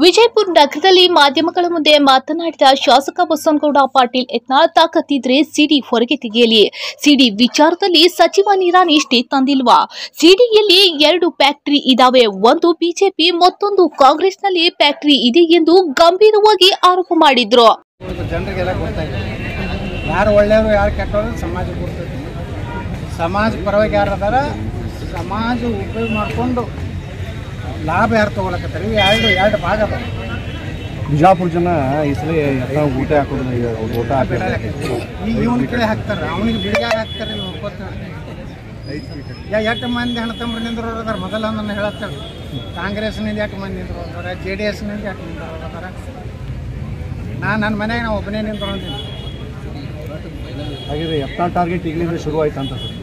ವಿಜಯಪುರ ನಗರದಲ್ಲಿ ಮಾಧ್ಯಮಗಳ ಮುಂದೆ ಮಾತನಾಡಿದ ಶಾಸಕ ಬಸವನಗೌಡ ಪಾಟೀಲ್ ಯತ್ನಾಳ್ ತಾಕತ್ತಿದ್ರೆ ಸಿಡಿ ಹೊರಗೆ ತೆಗೆಯಲಿ ಸಿಡಿ ವಿಚಾರದಲ್ಲಿ ಸಚಿವ ನಿರಾಣಿ ಇಷ್ಟೇ ತಂದಿಲ್ವಾ ಸಿಡಿಯಲ್ಲಿ ಎರಡು ಫ್ಯಾಕ್ಟರಿ ಇದಾವೆ ಒಂದು ಬಿಜೆಪಿ ಮತ್ತೊಂದು ಕಾಂಗ್ರೆಸ್ನಲ್ಲಿ ಫ್ಯಾಕ್ಟರಿ ಇದೆ ಎಂದು ಗಂಭೀರವಾಗಿ ಆರೋಪ ಮಾಡಿದ್ರು ಇವತ್ತು ಜನರಿಗೆಲ್ಲ ಗೊತ್ತಾಗಿದೆ ಯಾರು ಒಳ್ಳೆಯವರು ಯಾರು ಕೆಟ್ಟವರು ಸಮಾಜ ಗೊತ್ತೈತಿ ಸಮಾಜ ಪರವಾಗಿ ಯಾರು ಅದಾರ ಸಮಾಜ ಉಪಯೋಗ ಮಾಡಿಕೊಂಡು ಲಾಭ ಯಾರು ತೊಗೊಳಕತ್ತಾರೆ ಇವು ಎರಡು ಎರಡು ಭಾಗ ಅದಾವ ಬಿಜಾಪುರ ಜನ ಈ ಸಲ ಎಲ್ಲ ಊಟ ಹಾಕೋದು ಈಗ ಅವ್ರು ಊಟ ಹಾಕಿದ್ದಾರೆ ಈಗ ಇವನ ಕಡೆ ಹಾಕ್ತಾರೆ ಅವನಿಗೆ ಬಿಡಿಗಾಗ ಹಾಕ್ತಾರೆ ನೋಡ್ಕೋತ ಯಾ ಎಷ್ಟು ಮಂದಿ ಹಣ ತಮ್ಮ ನಿಂದ್ರೋರು ಅದಾರ ಮೊದಲ ನನ್ನ ಹೇಳತ್ತೇವೆ ಕಾಂಗ್ರೆಸ್ನಿಂದ ಎಷ್ಟು ಮಂದಿ ನಿಂದ್ರು ಅದಾರ ಜೆ ಡಿ ಎಸ್ನಿಂದ ಎಷ್ಟು ನಿಂದ್ರೋರು ಅದಾರ ನಾನು ನನ್ನ ಮನೆಗೆ ನಾವು ಒಬ್ಬನೇ ನಿಂತ್ಕೊಂಡಿದ್ದೀನಿ ಹಾಗಿದ್ರೆ ಯತ್ನಾಳ್ ಟಾರ್ಗೆಟ್ ಈಗಲಿಂದ ಶುರು ಆಯ್ತು ಅಂತ ಸರ್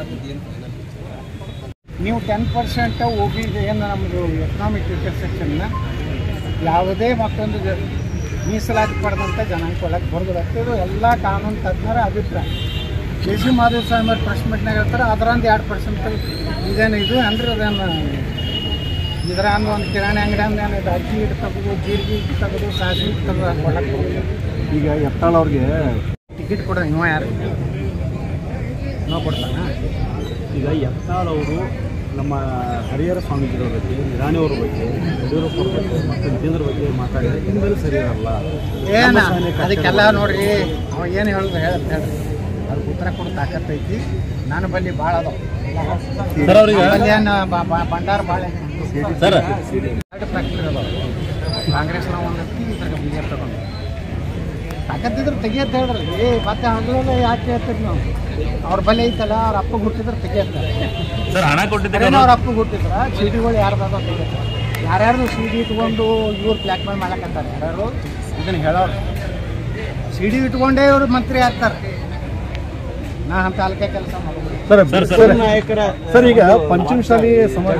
ನೀವು ಟೆನ್ ಪರ್ಸೆಂಟ್ ಒ ಬಿ ಏನು ನಮ್ಮದು ಎಕನಾಮಿಕ್ ಇಂಟರ್ಸೆಕ್ಷನ್ನ ಯಾವುದೇ ಮತ್ತೊಂದು ಜ- ಮೀಸಲಾತಿ ಪಡೆದಂಥ ಜನಾಂಗ ಒಳಗೆ ಬರ್ಬೋದು ಇದು ಎಲ್ಲ ಕಾನೂನು ತಜ್ಞರ ಅಭಿಪ್ರಾಯ ಕೆ ಸಿ ಮಾಧವ ಸ್ವಾಮಿ ಅವ್ರು ಪ್ರೆಸ್ ಮೀಟ್ನಾಗ ಹೇಳ್ತಾರೆ ಅದರಂದು ಎರಡು ಪರ್ಸೆಂಟ್ ಇದೇನು ಇದು ಅಂದ್ರೆ ಅದೇನು ಇದರ ಅಂದು ಒಂದು ಕಿರಾಣಿ ಅಂಗಡಿ ಅಂದ ಏನು ಇದು ಅಕ್ಕಿ ಹಿಟ್ಟು ತೆಗೆದು ಜೀರಿಗೆ ಹಿಟ್ಟು ತೆಗೆದು ಸಾಸಿವೆ ಹಿಟ್ಟು ತೆಗೆದು ಕೊಡಕ್ಕೆ ಬರೋದಿಲ್ಲ. ಈಗ ಯತ್ನಾಳ್ ಅವ್ರಿಗೆ ಟಿಕೆಟ್ ಕೊಡೋ ಇವ ಯಾರು ನಾವು ಕೊಡ್ತಾನ ಈಗ ಯತ್ನಾಳ್ ಅವರು ನಮ್ಮ ಹರಿಹರ ಸ್ವಾಮೀಜಿಗಳ ಬಗ್ಗೆ ನಿರಾಣಿ ಅವ್ರ ಬಗ್ಗೆ ಯಡಿಯೂರಪ್ಪ ಅವ್ರ ಬಗ್ಗೆ ಮತ್ತು ವಿಜೇಂದ್ರ ಬಗ್ಗೆ ಮಾತಾಡಿದ್ರೆ ಹಿಂದೆಲ್ಲ ಸರಿ ಇರಲ್ಲ ಏನ ನಮ್ಮ ಸೈನ್ಯಕ್ಕೆ ಅದಕ್ಕೆಲ್ಲ ನೋಡ್ರಿ ಅವ ಏನು ಹೇಳಿದ್ರು ಹೇಳತ್ ಹೇಳ್ರಿ ಅದಕ್ಕೆ ಉತ್ತರ ಕೊಡೋ ತಾಕತ್ತೈತಿ ನಾನು ಬಲ್ಲಿ ಭಾಳ ಅದಾವ ಸರ್ ಅವ್ರಿಗೆ ಬಲ್ಲಿ ಏನು ಭಂಡಾರ ಭಾಳ ಸರ್ ಎರಡು ಫ್ಯಾಕ್ಟ್ರಿ ಅದಾವ ಕಾಂಗ್ರೆಸ್ನ ಒಂದು ಇದ್ರಾಗ ಬಿ ಜೆ ತಗೊಂಡು ತಾಕತ್ತಿದ್ರೆ ತೆಗಿಯತ್ತೆ ಹೇಳ್ರಿ ಏ ಮತ್ತೆ ಹಗಲೆಲ್ಲ ಯಾಕೆ ಹೇಳ್ತೀರಿ ನಾವು ಅವ್ರ ಬಲಿ ಐತಲ್ಲ ಅವ್ರ ಅಪ್ಪ ಹುಟ್ಟಿದ್ರೆ ತೆಗಿಯತ್ತಾರೆ ಸರ್ ಹಣ ಕೊಟ್ಟಿದ್ದಾರೆ ಅದೇನೋ ಅವ್ರ ಅಪ್ಪ ಹುಟ್ಟಿದ್ರ ಸಿಡಿಗಳು ಯಾರ್ದಾದ ತೆಗಿತಾರೆ ಯಾರ್ಯಾರು ಸಿಡಿ ಇಟ್ಕೊಂಡು ಇವ್ರು ಬ್ಲ್ಯಾಕ್ ಮೇಲ್ ಮಾಡಕತ್ತಾರೆ ಯಾರ್ಯಾರು ಇದನ್ನ ಹೇಳೋರು ಸಿಡಿ ಇಟ್ಕೊಂಡೇ ಇವರು ಮಂತ್ರಿ ಆಗ್ತಾರೆ ನಾ ಅಂತ ಅಲ್ಕೆ ಕೆಲಸ ಮಾಡೋದು ಸರ್ ಸರ್, ಸರ್ ನಾಯಕರ ಸರ್ ಈಗ ಪಂಚಮಶಾಲಿ ಸಮಾಜ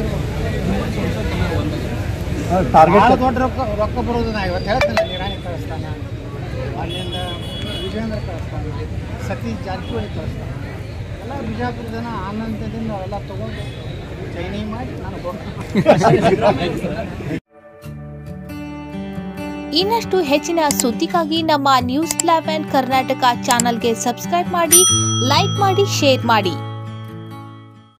ಭಾಳ ಟಾರ್ಗೆಟ್ ದೊಡ್ಡ ರೊಕ್ಕ ರೊಕ್ಕ ಬರೋದು ನಾ ಇವತ್ತು ಹೇಳ್ತೇನೆ ನಿರಾಣಿ ಕಳಿಸ್ತಾನ ಅಲ್ಲಿಂದ ವಿಜೇಂದ್ರ ಕಳಿಸ್ತಾನ ಸತೀಶ್ ಜಾರಕಿಹೊಳಿ ಕಳಿಸ್ತಾನ ಎಲ್ಲ ಬಿಜಾಪುರ ಜನ ಆನಂದದಿಂದ ಅವೆಲ್ಲ ತೊಗೊಂಡು ಚೈನಿ ಮಾಡಿ ನಾನು ಇನ್ನಷ್ಟು ಹೆಚ್ಚಿನ ಸುದ್ದಿಗಾಗಿ ನಮ್ಮ ನ್ಯೂಸ್ ಲೆವೆನ್ ಕರ್ನಾಟಕ ಚಾನಲ್ಗೆ ಸಬ್ಸ್ಕ್ರೈಬ್ ಮಾಡಿ ಲೈಕ್ ಮಾಡಿ ಶೇರ್ ಮಾಡಿ